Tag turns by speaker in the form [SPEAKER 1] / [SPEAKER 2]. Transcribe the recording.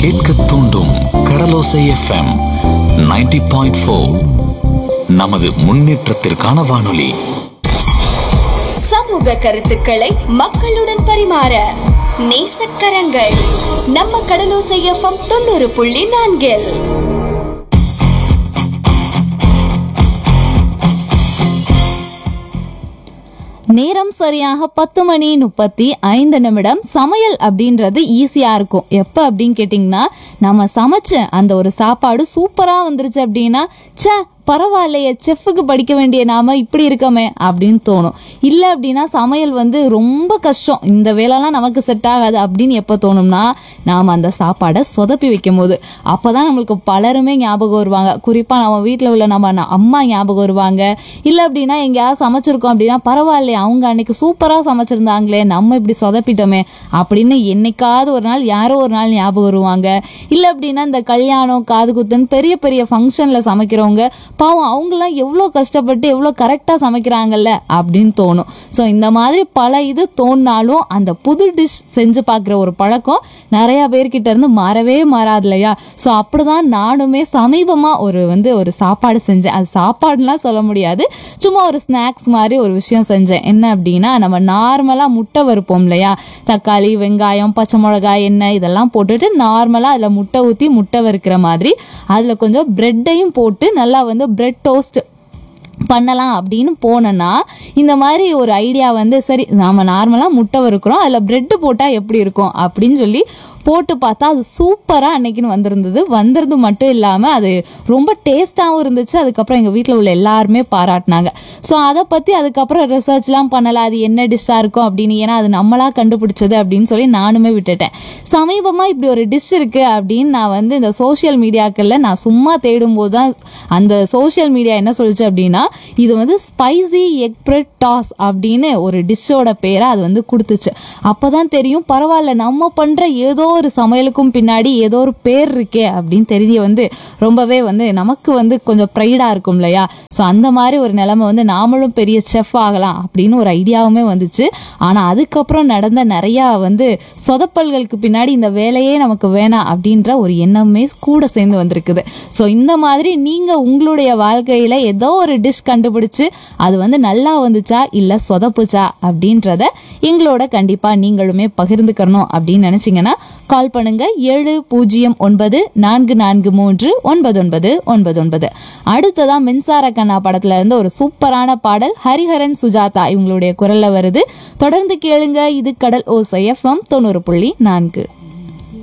[SPEAKER 1] கேட்க தூண்டும் கடலோசை FM 90.4 point four நமது முன்னேற்றத்திற்கான வானொலி
[SPEAKER 2] சமூக கருத்துக்களை மக்களுடன் பரிமாற நேசக்கரங்கள் நம்ம கடலோசை எஃப்எம் தொண்ணூறு புள்ளி நான்கில்
[SPEAKER 3] நேரம் சரியாக பத்து மணி முப்பத்தி ஐந்து நிமிடம் சமையல் அப்படின்றது ஈஸியா இருக்கும் எப்ப அப்படின்னு கேட்டிங்கன்னா நம்ம சமைச்ச அந்த ஒரு சாப்பாடு சூப்பரா வந்துருச்சு அப்படின்னா ச்சே பரவாயில்லையே செஃப்புக்கு படிக்க வேண்டிய நாம இப்படி இருக்கமே அப்படின்னு தோணும் இல்லை அப்படின்னா சமையல் வந்து ரொம்ப கஷ்டம் இந்த வேலைலாம் நமக்கு செட் ஆகாது அப்படின்னு எப்போ தோணும்னா நாம் அந்த சாப்பாடை சொதப்பி வைக்கும் போது அப்போ தான் நம்மளுக்கு பலருமே ஞாபகம் வருவாங்க குறிப்பாக நம்ம வீட்டில் உள்ள நம்ம ந- அம்மா ஞாபகம் வருவாங்க இல்லை அப்படின்னா எங்கேயாவது சமைச்சிருக்கோம் அப்படின்னா பரவாயில்லையே அவங்க அன்னைக்கு சூப்பராக சமைச்சிருந்தாங்களே நம்ம இப்படி சொதப்பிட்டோமே அப்படின்னு என்னைக்காவது ஒரு நாள் யாரோ ஒரு நாள் ஞாபகம் வருவாங்க இல்லை அப்படின்னா இந்த கல்யாணம் காது குத்துன்னு பெரிய பெரிய ஃபங்க்ஷனில் சமைக்கிறவங்க பாவம் அவங்களாம் எவ்வளோ கஷ்டப்பட்டு எவ்வளோ கரெக்டாக சமைக்கிறாங்கல்ல அப்படின்னு தோணும் ஸோ இந்த மாதிரி பல இது தோணினாலும் அந்த புது டிஷ் செஞ்சு பார்க்குற ஒரு பழக்கம் நிறைய பேர்கிட்ட இருந்து மாறவே மாறாது இல்லையா ஸோ அப்படிதான் நானுமே சமீபமாக ஒரு வந்து ஒரு சாப்பாடு செஞ்சேன் அது சாப்பாடுலாம் சொல்ல முடியாது சும்மா ஒரு ஸ்நாக்ஸ் மாதிரி ஒரு விஷயம் செஞ்சேன் என்ன அப்படின்னா நம்ம நார்மலாக முட்டை வறுப்போம் இல்லையா தக்காளி வெங்காயம் பச்சை மிளகாய் எண்ணெய் இதெல்லாம் போட்டுட்டு நார்மலாக அதில் முட்டை ஊற்றி முட்டை வறுக்கிற மாதிரி அதில் கொஞ்சம் ப்ரெட்டையும் போட்டு நல்லா வந்து பிரெட் டோஸ்ட் பண்ணலாம் அப்படின்னு போனேன்னா இந்த மாதிரி ஒரு ஐடியா வந்து சரி நாம நார்மலாக முட்டை வறுக்கிறோம் அதில் ப்ரெட்டு போட்டால் எப்படி இருக்கும் அப்படின்னு சொல்லி போட்டு பார்த்தா அது சூப்பராக அன்னைக்குன்னு வந்திருந்தது வந்திருந்து மட்டும் இல்லாமல் அது ரொம்ப டேஸ்ட்டாகவும் இருந்துச்சு அதுக்கப்புறம் எங்கள் வீட்டில் உள்ள எல்லாருமே பாராட்டினாங்க ஸோ அதை பற்றி அதுக்கப்புறம் ரிசர்ச்லாம் பண்ணலை அது என்ன டிஷ்ஷாக இருக்கும் அப்படின்னு ஏன்னா அது நம்மளா கண்டுபிடிச்சது அப்படின்னு சொல்லி நானுமே விட்டுட்டேன் சமீபமாக இப்படி ஒரு டிஷ் இருக்குது அப்படின்னு நான் வந்து இந்த சோஷியல் மீடியாக்களில் நான் சும்மா தேடும்போது தான் அந்த சோஷியல் மீடியா என்ன சொல்லுச்சு அப்படின்னா இது வந்து ஸ்பைசி எக் பிரெட் டாஸ் அப்படின்னு ஒரு டிஷ்ஷோட பேரை அது வந்து கொடுத்துச்சு அப்போ தான் தெரியும் பரவாயில்ல நம்ம பண்ணுற ஏதோ ஒரு சமையலுக்கும் பின்னாடி ஏதோ ஒரு பேர் இருக்கே அப்படின்னு தெரிய வந்து ரொம்பவே வந்து நமக்கு வந்து கொஞ்சம் ப்ரைடாக இருக்கும் இல்லையா ஸோ அந்த மாதிரி ஒரு நிலைமை வந்து நாமளும் பெரிய செஃப் ஆகலாம் அப்படின்னு ஒரு ஐடியாவுமே வந்துச்சு ஆனால் அதுக்கப்புறம் நடந்த நிறையா வந்து சொதப்பல்களுக்கு பின்னாடி இந்த வேலையே நமக்கு வேணாம் அப்படின்ற ஒரு எண்ணமே கூட சேர்ந்து வந்திருக்குது ஸோ இந்த மாதிரி நீங்கள் உங்களுடைய வாழ்க்கையில் ஏதோ ஒரு டிஷ் கண்டுபிடிச்சு அது வந்து நல்லா வந்துச்சா இல்லை சொதப்புச்சா அப்படின்றத எங்களோட கண்டிப்பாக நீங்களுமே பகிர்ந்துக்கணும் அப்படின்னு நினச்சிங்கன்னா கால் பண்ணுங்க ஏழு பூஜ்ஜியம் ஒன்பது நான்கு நான்கு மூன்று ஒன்பது ஒன்பது ஒன்பது ஒன்பது அடுத்ததா மின்சார கண்ணா படத்துல இருந்து ஒரு சூப்பரான பாடல் ஹரிஹரன் சுஜாதா இவங்களுடைய குரல்ல வருது தொடர்ந்து கேளுங்க இது கடல் ஓசை எஃப்எம் தொண்ணூறு புள்ளி நான்கு